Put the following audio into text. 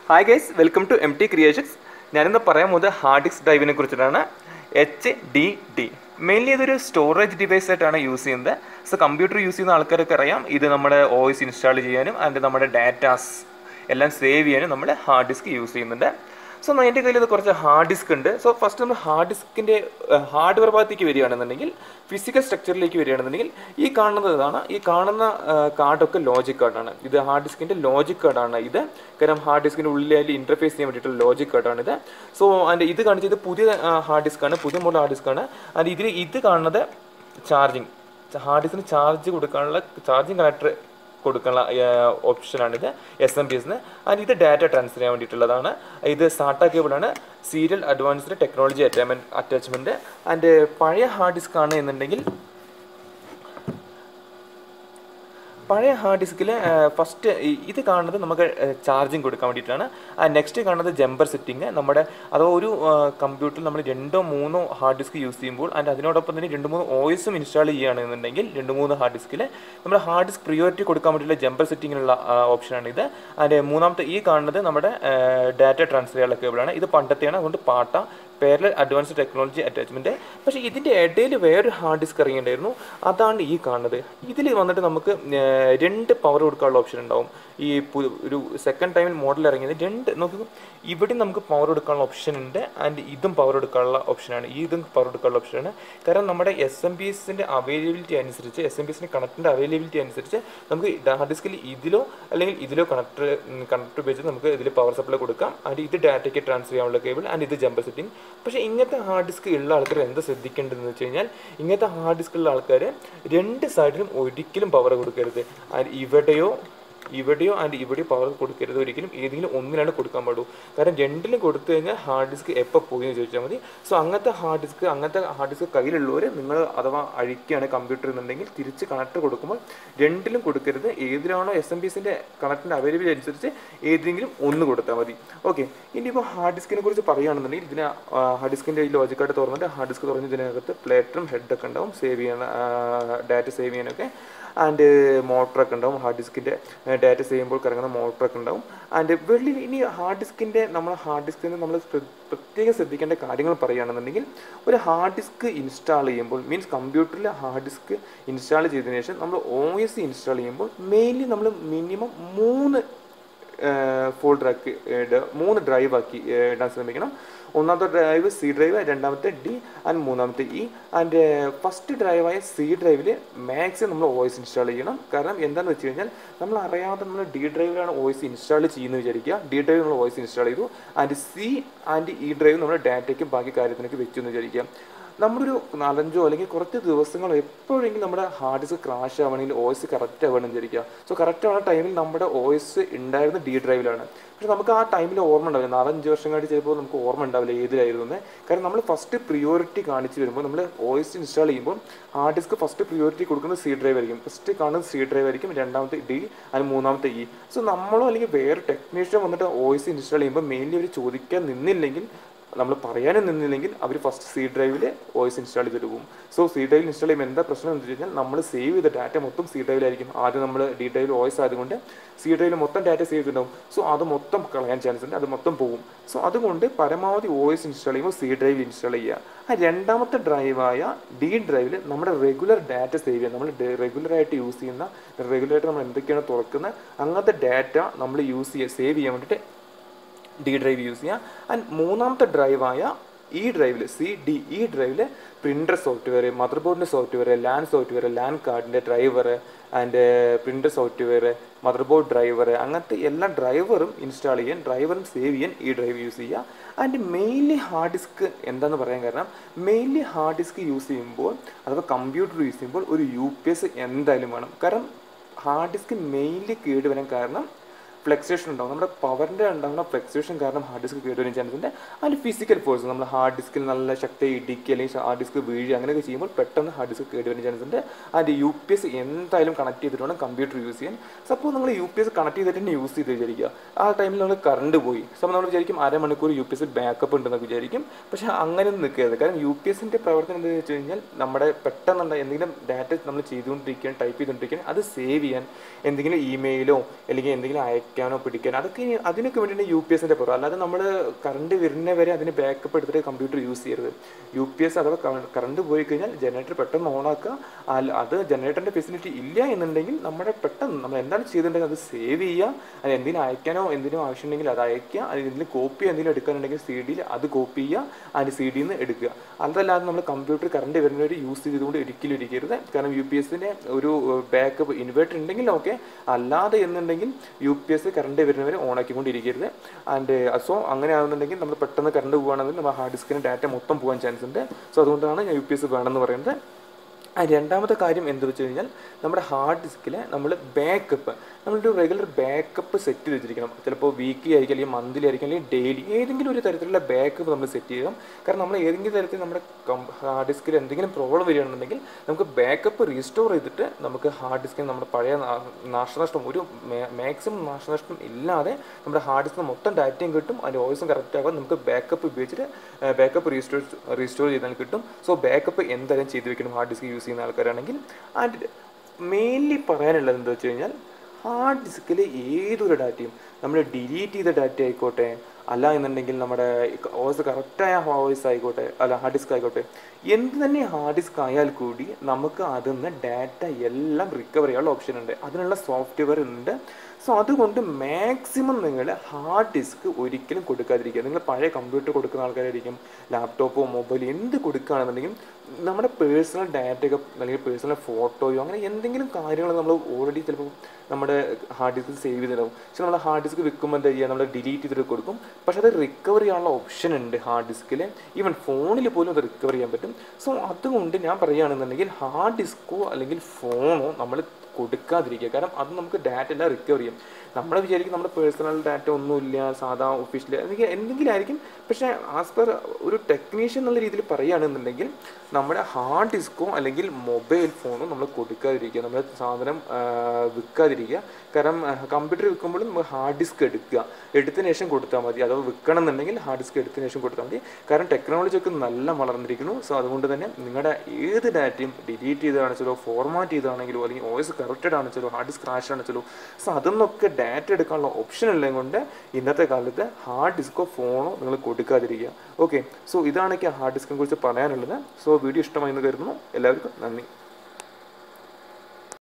hi guys welcome to M T creations ഞാനിന്ന് പറയാൻ പോകുന്നത് ഹാർഡ് ഡിസ്ക് ഡ്രൈവിനെ കുറിച്ചിട്ടാണ് എച്ച് ഡി ഡി മെയിൻലി ഇതൊരു സ്റ്റോറേജ് ഡിവൈസ് ആയിട്ടാണ് യൂസ് ചെയ്യുന്നത് സോ കമ്പ്യൂട്ടർ യൂസ് ചെയ്യുന്ന ആൾക്കാരൊക്കെ അറിയാം ഇത് നമ്മുടെ ഓയിസ് ഇൻസ്റ്റാൾ ചെയ്യാനും അതിൻ്റെ നമ്മുടെ ഡാറ്റാസ് എല്ലാം സേവ് ചെയ്യാനും നമ്മൾ ഹാർഡ് ഡിസ്ക് യൂസ് ചെയ്യുന്നുണ്ട് സോ എൻ്റെ കയ്യിൽ ഇത് കുറച്ച് ഹാർഡ് ഡിസ്ക് ഉണ്ട് സോ ഫസ്റ്റ് നമ്മൾ ഹാർഡ് ഡിസ്കിൻ്റെ ഹാർഡ്വെയർ ഭാഗത്തേക്ക് വരികയാണെന്നുണ്ടെങ്കിൽ ഫിസിക്കൽ സ്ട്രക്ചറിലേക്ക് വരികയാണെന്നുണ്ടെങ്കിൽ ഈ കാണുന്നത് ഇതാണ് ഈ കാണുന്ന കാർഡൊക്കെ ലോജിക് കാർഡാണ് ഇത് ഹാർഡ് ഡിസ്കിൻ്റെ ലോജിക് കാർഡാണ് ഇത് കാരണം ഹാർഡ് ഡിസ്കിൻ്റെ ഉള്ളിൽ ഇൻ്റർഫേസ് ചെയ്യാൻ വേണ്ടിയിട്ടുള്ള ലോജിക് കാർഡാണ് ഇത് സോ അതിൻ്റെ ഇത് കാണിച്ചത് പുതിയ ഹാർഡ് ഡിസ്ക്കാണ് പുതിയ മോഡൽ ഹാർഡ് ഡിസ്ക്കാണ് ആൻഡ് ഇതിൽ ഇത് കാണുന്നത് ചാർജിങ് ഹാർഡ് ഡിസ്കിന് ചാർജ് കൊടുക്കാനുള്ള ചാർജിങ് കണക്ടർ കൊടുക്കാനുള്ള ഓപ്ഷനാണിത് എസ് എം ബി എസിന് ആൻഡ് ഇത് ഡാറ്റ ട്രാൻസ്ഫർ ചെയ്യാൻ വേണ്ടിയിട്ടുള്ളതാണ് ഇത് സാട്ട കേബിളാണ് serial advanced technology attachment attachment and പഴയ ഹാർഡ് ഡിസ്ക് ആണ് എന്നുണ്ടെങ്കിൽ പഴയ ഹാർഡ് ഡിസ്കിൽ ഫസ്റ്റ് ഇത് കാണുന്നത് നമുക്ക് ചാർജിങ് കൊടുക്കാൻ വേണ്ടിയിട്ടാണ് നെക്സ്റ്റ് കാണുന്നത് ജമ്പർ സെറ്റിംഗ് നമ്മുടെ അഥവാ ഒരു കമ്പ്യൂട്ടറിൽ നമ്മൾ രണ്ടോ മൂന്നോ ഹാർഡ് ഡിസ്ക് യൂസ് ചെയ്യുമ്പോൾ ആൻഡ് അതിനോടൊപ്പം തന്നെ രണ്ട് മൂന്ന് ഓയിസും ഇൻസ്റ്റാൾ ചെയ്യുകയാണെന്നുണ്ടെങ്കിൽ രണ്ട് മൂന്ന് ഹാർഡ് ഡിസ്കിൽ നമ്മൾ ഹാർഡ് ഡിസ്ക് പ്രിയോറിറ്റി കൊടുക്കാൻ വേണ്ടിയിട്ടുള്ള ജമ്പർ സെറ്റിങ്ങിനുള്ള ഓപ്ഷനാണ് ഇത് ആൻഡ് മൂന്നാമത്തെ ഈ കാണുന്നത് നമ്മുടെ ഡാറ്റ ട്രാൻസ്ഫർ ചെയ്യാനുള്ള കേബിളാണ് ഇത് പണ്ടത്തെയാണ് അതുകൊണ്ട് പാട്ട പാരലൽ അഡ്വാൻസ്ഡ് ടെക്നോളജി അറ്റാച്ച്മെൻറ്റ് പക്ഷേ ഇതിൻ്റെ ഇടയിൽ വേറൊരു ഹാർഡ് ഡിസ്ക് ഇറങ്ങിയിട്ടുണ്ടായിരുന്നു അതാണ് ഈ കാണുന്നത് ഇതിൽ വന്നിട്ട് നമുക്ക് രണ്ട് പവർ കൊടുക്കാനുള്ള ഓപ്ഷൻ ഉണ്ടാവും ഈ ഒരു സെക്കൻഡ് ടൈമിൽ മോഡൽ ഇറങ്ങിയത് രണ്ട് നമുക്ക് ഇവിടെ നമുക്ക് പവർ കൊടുക്കാനുള്ള ഓപ്ഷൻ ഉണ്ട് ആൻഡ് ഇതും പവർ എടുക്കാനുള്ള ഓപ്ഷനാണ് ഈ ഇതും പവർ എടുക്കാനുള്ള ഓപ്ഷനാണ് കാരണം നമ്മുടെ എസ് എം ബി എസിൻ്റെ അവൈലബിലിറ്റി അനുസരിച്ച് എസ് എം ബി എസിൻ്റെ കണക്റ്റിൻ്റെ അവൈലബിലിറ്റി അനുസരിച്ച് നമുക്ക് ഹാർഡ് ഡിസ്കിൽ ഇതിലോ അല്ലെങ്കിൽ ഇതിലോ കണക്ടർ കണക്ടർ ഉപയോഗിച്ച് നമുക്ക് ഇതിൽ പവർ സപ്ലൈ കൊടുക്കാം ആൻഡ് ഇത് ഡാറ്റയ്ക്ക് ട്രാൻസ്ഫർ ചെയ്യാനുള്ള കേബിൾ ആൻഡ് ഇത് ജമ്പർ സെറ്റിംഗ് പക്ഷേ ഇങ്ങനത്തെ ഹാർഡ് ഡിസ്ക് ഉള്ള ആൾക്കാർ എന്താ ശ്രദ്ധിക്കേണ്ടതെന്ന് വെച്ച് കഴിഞ്ഞാൽ ഇങ്ങനത്തെ ഹാർഡ് ഡിസ്ക് ഉള്ള ആൾക്കാർ രണ്ട് സൈഡിലും ഒരിക്കലും പവർ കൊടുക്കരുത് ആൻഡ് ഇവിടെയോ ഇവിടെയോ ആൻഡ് ഇവിടെയോ പവർ കൊടുക്കരുത് ഒരിക്കലും ഏതെങ്കിലും ഒന്നിലാണ് കൊടുക്കാൻ പാടൂ കാരണം രണ്ടിലും കൊടുത്തു കഴിഞ്ഞാൽ ഹാർഡ് ഡിസ്ക് എപ്പോൾ പോയി എന്ന് ചോദിച്ചാൽ മതി സോ അങ്ങനത്തെ ഹാർഡ് ഡിസ്ക് അങ്ങനത്തെ ഹാർഡ് ഡിസ്ക് കയ്യിലുള്ളവർ നിങ്ങൾ അഥവാ അഴിക്കുകയാണ് കമ്പ്യൂട്ടർ എന്നുണ്ടെങ്കിൽ തിരിച്ച് കണക്ട് കൊടുക്കുമ്പോൾ രണ്ടിലും കൊടുക്കരുത് ഏതിലാണോ എസ് എം ബി എസിൻ്റെ കണക്റ്റിൻ്റെ അവൈലബിലിറ്റി അനുസരിച്ച് ഏതെങ്കിലും ഒന്ന് കൊടുത്താൽ മതി ഓക്കെ ഇനിയിപ്പോൾ ഹാർഡ് ഡിസ്കിനെ കുറിച്ച് പറയുകയാണെന്നുണ്ടെങ്കിൽ ഇതിന് ഹാർഡ് ഡിസ്കിൻ്റെ ഈ ലോജിക്കായിട്ട് തുറന്നിട്ട് ഹാർഡ് ഡിസ്ക് തുറന്ന് ഇതിനകത്ത് പ്ലേറ്ററും ഹെഡൊക്കെ ഉണ്ടാവും സേവ് ചെയ്യാൻ ഡാറ്റ സേവ് ചെയ്യാനൊക്കെ ആൻഡ് മോട്ടറൊക്കെ ഉണ്ടാവും ഹാർഡ് ഡിസ്കിൻ്റെ ഡാറ്റ ചെയ്യുമ്പോൾ കറങ്ങുന്ന മോട്ടറൊക്കെ ഉണ്ടാവും ആൻഡ് വെള്ളിൽ ഇനി ഹാർഡ് ഡിസ്കിൻ്റെ നമ്മൾ ഹാർഡ് ഡിസ്കിൽ നമ്മൾ പ്രത്യേകം ശ്രദ്ധിക്കേണ്ട കാര്യങ്ങൾ പറയുകയാണെന്നുണ്ടെങ്കിൽ ഒരു ഹാർഡ് ഡിസ്ക് ഇൻസ്റ്റാൾ ചെയ്യുമ്പോൾ മീൻസ് കമ്പ്യൂട്ടറിൽ ഹാർഡ് ഡിസ്ക് ഇൻസ്റ്റാൾ ചെയ്തതിനു ശേഷം നമ്മൾ ഒ എസ് ഇൻസ്റ്റാൾ ചെയ്യുമ്പോൾ മെയിൻലി നമ്മൾ മിനിമം മൂന്ന് ഫോൾഡറാക്കി മൂന്ന് ഡ്രൈവ് ആക്കി ഇടാൻ ശ്രമിക്കണം ഒന്നാമത്തെ ഡ്രൈവ് സി ഡ്രൈവ് രണ്ടാമത്തെ ഡി ആൻഡ് മൂന്നാമത്തെ ഇ ആൻഡ് ഫസ്റ്റ് ഡ്രൈവായ സി ഡ്രൈവിൽ മാക്സിമം നമ്മൾ വോയിസ് ഇൻസ്റ്റാൾ ചെയ്യണം കാരണം എന്താണെന്ന് വെച്ച് കഴിഞ്ഞാൽ നമ്മൾ അറിയാതെ നമ്മൾ ഡി ഡ്രൈവിലാണ് വോയിസ് ഇൻസ്റ്റാൾ ചെയ്യുന്നത് വിചാരിക്കുക ഡി ഡ്രൈവ് നമ്മൾ വോയിസ് ഇൻസ്റ്റാൾ ചെയ്തു and C and E drive നമ്മൾ ഡാറ്റയ്ക്കും ബാക്കി കാര്യത്തിനൊക്കെ വെച്ചു എന്ന് വിചാരിക്കുക നമ്മളൊരു നാലഞ്ചോ അല്ലെങ്കിൽ കുറച്ച് ദിവസങ്ങളോ എപ്പോഴെങ്കിലും നമ്മുടെ ഹാർഡ് ഡിസ്ക് ക്രാഷ് ആവണമെങ്കിൽ ഓയിസ് കറക്റ്റ് ആവണമെന്ന് വിചാരിക്കുക സോ കറക്റ്റ് ആവുന്ന ടൈമിൽ നമ്മുടെ ഓയിസ് ഉണ്ടായിരുന്ന ഡി ഡ്രൈവിലാണ് പക്ഷെ നമുക്ക് ആ ടൈമിൽ ഓർമ്മ ഉണ്ടാവില്ല നാലഞ്ച് വർഷം കഴിഞ്ഞ് ചിലപ്പോൾ നമുക്ക് ഓർമ്മ ഉണ്ടാവില്ല ഏതിലായിരുന്നു എന്ന് കാരണം നമ്മൾ ഫസ്റ്റ് പ്രിയോറിറ്റി കാണിച്ച് വരുമ്പോൾ നമ്മൾ ഓയിസ് ഇൻസ്റ്റാൾ ചെയ്യുമ്പോൾ ഹാർഡ് ഡിസ്ക് ഫസ്റ്റ് പ്രിയോറിറ്റി കൊടുക്കുന്നത് സി ഡ്രൈവ് ആയിരിക്കും ഫസ്റ്റ് കാണുന്നത് സി ഡ്രൈവ് ആയിരിക്കും രണ്ടാമത്തെ ഡി അതിന് മൂന്നാമത്തെ ഇ സോ നമ്മളോ അല്ലെങ്കിൽ വേറെ ടെക്നീഷ്യൻ വന്നിട്ട് ഓയിസ് ഇൻസ്റ്റാൾ ചെയ്യുമ്പോൾ മെയിൻലി അവർ ചോദിക്കാൻ നിന്നില്ലെങ്കിൽ നമ്മൾ പറയാനും നിന്നില്ലെങ്കിൽ അവർ ഫസ്റ്റ് സി ഡ്രൈവിൽ വോയിസ് ഇൻസ്റ്റാൾ ചെയ്തിട്ട് പോകും സോ സി ഡ്രൈവിൽ ഇൻസ്റ്റാൾ ചെയ്യുമ്പോൾ എന്താ പ്രശ്നം എന്ന് വെച്ച് കഴിഞ്ഞാൽ നമ്മൾ സേവ് ചെയ്ത ഡാറ്റ മൊത്തം സി ഡ്രൈവിലായിരിക്കും ആദ്യം നമ്മൾ ഡി ഡ്രൈവിൽ വോയിസ് ആയതുകൊണ്ട് സി ഡ്രൈവിൽ മൊത്തം ഡാറ്റ സേവ് ചെയ്തിട്ടുണ്ടാവും സോ അത് മൊത്തം കളയാൻ ചാൻസ് ഉണ്ട് അത് മൊത്തം പോകും സോ അതുകൊണ്ട് പരമാവധി വോയിസ് ഇൻസ്റ്റാൾ ചെയ്യുമ്പോൾ സി ഡ്രൈവിൽ ഇൻസ്റ്റാൾ ചെയ്യുക ആ രണ്ടാമത്തെ ഡ്രൈവായ ഡി ഡ്രൈവിൽ നമ്മുടെ റെഗുലർ ഡാറ്റ സേവ് ചെയ്യുക നമ്മൾ റെഗുലറായിട്ട് യൂസ് ചെയ്യുന്ന റെഗുലറായിട്ട് നമ്മൾ എന്തൊക്കെയാണ് തുറക്കുന്നത് അങ്ങനത്തെ ഡാറ്റ നമ്മൾ യൂസ് ചെയ്യുക സേവ് ചെയ്യാൻ വേണ്ടിയിട്ട് ഡി ഡ്രൈവ് യൂസ് ചെയ്യുക ആൻഡ് മൂന്നാമത്തെ ഡ്രൈവായ ഈ ഡ്രൈവിൽ സി ഡി ഈ ഡ്രൈവിൽ പ്രിൻ്റർ സോഫ്റ്റ്വെയർ മദർ ബോർഡിൻ്റെ സോഫ്റ്റ്വെയർ ലാൻ സോഫ്റ്റ്വെയർ ലാൻ കാർഡിൻ്റെ driver and printer software mother board driver അങ്ങനത്തെ എല്ലാ ഡ്രൈവറും ഇൻസ്റ്റാൾ ചെയ്യാൻ ഡ്രൈവറും സേവ് ചെയ്യാൻ ഈ ഡ്രൈവ് യൂസ് ചെയ്യുക ആൻഡ് മെയിൻലി ഹാർഡ് ഡിസ്ക് എന്താണെന്ന് പറയാൻ കാരണം മെയിൻലി ഹാർഡ് ഡിസ്ക് യൂസ് ചെയ്യുമ്പോൾ അഥവാ കമ്പ്യൂട്ടർ യൂസ് ചെയ്യുമ്പോൾ ഒരു യു പി എസ് എന്തായാലും വേണം കാരണം ഹാർഡ് ഡിസ്ക് മെയിൻലി കേടുവരാൻ കാരണം ഫ്ലെക്സേഷൻ ഉണ്ടാവും നമ്മുടെ പവറിൻ്റെ ഉണ്ടാകുന്ന ഫ്ലെക്സേഷൻ കാരണം ഹാർഡ് ഡിസ്ക് കേടുവരും ചാൻസ് ഉണ്ട് അതിൻ്റെ ഫിസിക്കൽ ഫോഴ്സ് നമ്മൾ ഹാർഡ് ഡിസ്കിൽ നല്ല ശക്തി ഇടിക്കുക അല്ലെങ്കിൽ ഹാർഡ് ഡിസ്ക് വീഴുക അങ്ങനെയൊക്കെ ചെയ്യുമ്പോൾ പെട്ടെന്ന് ഹാർഡ് ഡിസ്ക് കേടുവരും ചാൻസ് ഉണ്ട് അതിൻ്റെ യു പി എസ് എന്തായാലും കണക്ട് ചെയ്തിട്ട് വേണം കമ്പ്യൂട്ടർ യൂസ് ചെയ്യാൻ സപ്പോസ് നമ്മൾ യു പി എസ് കണക്ട് ചെയ്തിട്ട് തന്നെ യൂസ് ചെയ്ത് വിചാരിക്കുക ആ ടൈമിൽ നമ്മൾ കറണ്ട് പോയി സപ്പോൾ നമ്മൾ വിചാരിക്കും അരമണിക്കൂർ യു പി എസ് ബാക്കപ്പ് ഉണ്ടെന്ന് വിചാരിക്കും പക്ഷേ അങ്ങനെ നിൽക്കരുത് കാരണം യു പി എസിൻ്റെ പ്രവർത്തനം എന്താണെന്ന് വെച്ച് കഴിഞ്ഞാൽ നമ്മുടെ പെട്ടെന്നുള്ള എന്തെങ്കിലും ഡാറ്റ നമ്മൾ ചെയ്തുകൊണ്ടിരിക്കുകയാണ് ടൈപ്പ് ചെയ്തുകൊണ്ടിരിക്കുകയാണ് അത് സേവ് ചെയ്യാൻ എന്തെങ്കിലും ഇമെയിലോ അല്ലെങ്കിൽ എന്തെങ്കിലും അയക്കാൻ അയക്കാനോ പിടിക്കാനോ അതൊക്കെ ഇനി- അതിനൊക്കെ വേണ്ടിയിട്ട് യു പി എസിൻ്റെ പുറം അല്ലാതെ നമ്മൾ കറണ്ട് വരുന്ന വരെ അതിന് ബാക്കപ്പ് എടുത്തിട്ട് കമ്പ്യൂട്ടർ യൂസ് ചെയ്യരുത് യു പി എസ് അഥവാ കറണ്ട് പോയി കഴിഞ്ഞാൽ ജനറേറ്റർ പെട്ടെന്ന് ഓണാക്കുക അല്ല അത് ജനറേറ്ററിൻ്റെ ഫെസിലിറ്റി ഇല്ല എന്നുണ്ടെങ്കിൽ നമ്മുടെ പെട്ടെന്ന് നമ്മൾ എന്താണ് ചെയ്തിട്ടുണ്ടെങ്കിൽ അത് സേവ് ചെയ്യുക അത് എന്തിനും അയക്കാനോ എന്തിനും ആവശ്യമുണ്ടെങ്കിൽ അത് അയക്കുക അത് എന്തെങ്കിലും കോപ്പി എന്തെങ്കിലും എടുക്കാനുണ്ടെങ്കിൽ സി ഡിയിൽ അത് കോപ്പി ചെയ്യുക അതിൻ്റെ സി ഡിയിൽ നിന്ന് എടുക്കുക അതല്ലാതെ നമ്മൾ കമ്പ്യൂട്ടർ കറണ്ട് വരുന്നവർ യൂസ് ചെയ്തുകൊണ്ട് ഒരിക്കലും ഇരിക്കരുത് കാരണം യു പി എസിൻ്റെ ഒരു ബാക്കപ്പ് ഇൻവേർട്ടർ ഉണ്ടെങ്കിൽ ഓക്കെ അല്ലാതെ എന്നുണ്ടെങ്കിൽ യു പി എസ് കറണ്ട് വരുന്നവരെ ഓണാക്കിക്കൊണ്ടിരിക്കരുത് ആൻഡ് സോ അങ്ങനെ ആകുന്നുണ്ടെങ്കിൽ നമ്മൾ പെട്ടെന്ന് കറണ്ട് പോകുകയാണെങ്കിൽ നമ്മൾ ഹാർഡ് ഡിസ്കിന് ഡാറ്റ മൊത്തം പോകാൻ ചാൻസ് ഉണ്ട് സോ അതുകൊണ്ടാണ് ഞാൻ യു പി എസ് വേണമെന്ന് പറയുന്നത് ആ രണ്ടാമത്തെ കാര്യം എന്ത് വെച്ച് കഴിഞ്ഞാൽ നമ്മുടെ ഹാർഡ് ഡിസ്കിൽ നമ്മൾ ബാക്കപ്പ് നമ്മളൊരു റെഗുലർ ബാക്കപ്പ് സെറ്റ് ചെയ്ത് വെച്ചിരിക്കണം ചിലപ്പോൾ വീക്ക്ലി ആയിരിക്കും അല്ലെങ്കിൽ മന്ത്ലി ആയിരിക്കും അല്ലെങ്കിൽ ഡെയിലി ഏതെങ്കിലും ഒരു തരത്തിലുള്ള ബാക്കപ്പ് നമ്മൾ സെറ്റ് ചെയ്യണം കാരണം നമ്മൾ ഏതെങ്കിലും തരത്തിൽ നമ്മുടെ ഹാർഡ് ഡിസ്കിൽ എന്തെങ്കിലും പ്രോബ്ലം വരികയാണെന്നുണ്ടെങ്കിൽ നമുക്ക് ബാക്കപ്പ് റീസ്റ്റോർ ചെയ്തിട്ട് നമുക്ക് ഹാർഡ് ഡിസ്കിന് നമ്മുടെ പഴയ നാ- നാശനഷ്ടം ഒരു മാക്സിമം നാശനഷ്ടം ഇല്ലാതെ നമ്മുടെ ഹാർഡ് ഡിസ്കിന് മൊത്തം ഡാറ്റയും കിട്ടും അതിൻ്റെ വോയിസും കറക്റ്റ് ആകും നമുക്ക് ബാക്കപ്പ് ഉപയോഗിച്ചിട്ട് ബാക്കപ്പ് റീസ്റ്റോർ റീസ്റ്റോർ ചെയ്താൽ കിട്ടും സോ ബാക്കപ്പ് എന്തായാലും ചെയ്ത് വെക്കണം ഹാർഡ് ഡിസ്ക് യൂസ് ചെയ്യുന്ന ആൾക്കാരാണെങ്കിൽ ആൻഡ് മെയിൻലി പറയാനുള്ളത് എന്താ വെച്ച് കഴിഞ്ഞാൽ ഹാർഡ് ഡിസ്കിൽ ഏതൊരു ഡാറ്റയും നമ്മൾ ഡിലീറ്റ് ചെയ്ത ഡാറ്റ ആയിക്കോട്ടെ അല്ല എന്നുണ്ടെങ്കിൽ നമ്മുടെ വോയിസ് കറക്റ്റായ വോയിസ് ആയിക്കോട്ടെ അല്ല ഹാർഡ് ഡിസ്ക് ആയിക്കോട്ടെ എന്ത് തന്നെ ഹാർഡ് ഡിസ്ക് ആയാൽ കൂടി നമുക്ക് അതിൽ നിന്ന് ഡാറ്റ എല്ലാം റിക്കവർ ചെയ്യാനുള്ള ഓപ്ഷൻ ഉണ്ട് അതിനുള്ള സോഫ്റ്റ്വെയർ ഉണ്ട് സോ അതുകൊണ്ട് മാക്സിമം നിങ്ങൾ ഹാർഡ് ഡിസ്ക് ഒരിക്കലും കൊടുക്കാതിരിക്കുക നിങ്ങൾ പഴയ കമ്പ്യൂട്ടർ കൊടുക്കുന്ന ആൾക്കാരായിരിക്കും ലാപ്ടോപ്പോ മൊബൈൽ എന്ത് കൊടുക്കുകയാണെന്നുണ്ടെങ്കിൽ നമ്മുടെ പേഴ്സണൽ ഡാറ്റയൊക്കെ അല്ലെങ്കിൽ പേഴ്സണൽ ഫോട്ടോയോ അങ്ങനെ എന്തെങ്കിലും കാര്യങ്ങൾ നമ്മൾ ഓൾറെഡി ചിലപ്പോൾ നമ്മുടെ ഹാർഡ് ഡിസ്കിൽ സേവ് ചെയ്തിട്ടുണ്ടാവും പക്ഷെ നമ്മൾ ഹാർഡ് ഡിസ്ക് വിൽക്കുമ്പോൾ എന്താ ചെയ്യുക നമ്മൾ ഡിലീറ്റ് ചെയ്തിട്ട് കൊടുക്കും പക്ഷെ അത് റിക്കവർ ചെയ്യാനുള്ള ഓപ്ഷൻ ഉണ്ട് ഹാർഡ് ഡിസ്കിൽ ഈവൻ ഫോണിൽ പോലും അത് റിക്കവർ ചെയ്യാൻ പറ്റും സോ അതുകൊണ്ട് ഞാൻ പറയുകയാണെന്നുണ്ടെങ്കിൽ ഹാർഡ് ഡിസ്കോ അല്ലെങ്കിൽ ഫോണോ നമ്മൾ കൊടുക്കാതിരിക്കുക കാരണം അത് നമുക്ക് ഡാറ്റ എല്ലാം റിക്കവർ ചെയ്യും നമ്മൾ വിചാരിക്കും നമ്മുടെ പേഴ്സണൽ ഡാറ്റ ഒന്നുമില്ല സാധാ ഒഫീഷ്യൽ അല്ലെങ്കിൽ എന്തെങ്കിലും ആയിരിക്കും പക്ഷേ ആസ് പെർ ഒരു ടെക്നീഷ്യൻ എന്നുള്ള രീതിയിൽ പറയുകയാണെന്നുണ്ടെങ്കിൽ നമ്മുടെ ഹാർഡ് ഡിസ്കോ അല്ലെങ്കിൽ മൊബൈൽ ഫോണോ നമ്മൾ കൊടുക്കാതിരിക്കുക നമ്മുടെ സാധനം ആ, വിൽക്കാതിരിക്കുക കാരണം കമ്പ്യൂട്ടർ വിൽക്കുമ്പോഴും നമ്മൾ ഹാർഡ് ഡിസ്ക് എടുക്കുക എടുത്തതിന് ശേഷം കൊടുത്താൽ മതി അഥവാ വിൽക്കണം എന്നുണ്ടെങ്കിൽ ഹാർഡ് ഡിസ്ക് എടുത്തതിന് ശേഷം കൊടുത്താൽ മതി കാരണം ടെക്നോളജി ഒക്കെ നല്ല വളർന്നിരിക്കുന്നു സോ അതുകൊണ്ട് തന്നെ നിങ്ങളുടെ ഏത് ഡാറ്റയും ഡിലീറ്റ് ചെയ്താണെച്ചാലോ ഫോർമാറ്റ് ചെയ്താണെങ്കിലോ അല്ലെങ്കിൽ വോയിസ് കറക്റ്റഡ് ആണെച്ചാലോ ഹാർഡ് ഡിസ്ക് ക്രാഷ് ആണെച്ചാലോ സോ അതിന്നൊക്കെ ഡാറ്റ എടുക്കാനുള്ള ഓപ്ഷൻ ഉള്ളത് കൊണ്ട് ഇന്നത്തെ കാലത്ത് ഹാർഡ് ഡിസ്കോ ഫോണോ നിങ്ങൾ കൊടുക്കാതിരിക്കുക ഓക്കെ സോ ഇതാണ് എനിക്ക് ഹാർഡ് ഡിസ്കിനെ കുറിച്ച് പറയാനുള്ളത് സോ വീഡിയോ ഇഷ്ടമായി എന്ന് കരുതുന്നു എല്ലാവർക്കും നന്ദി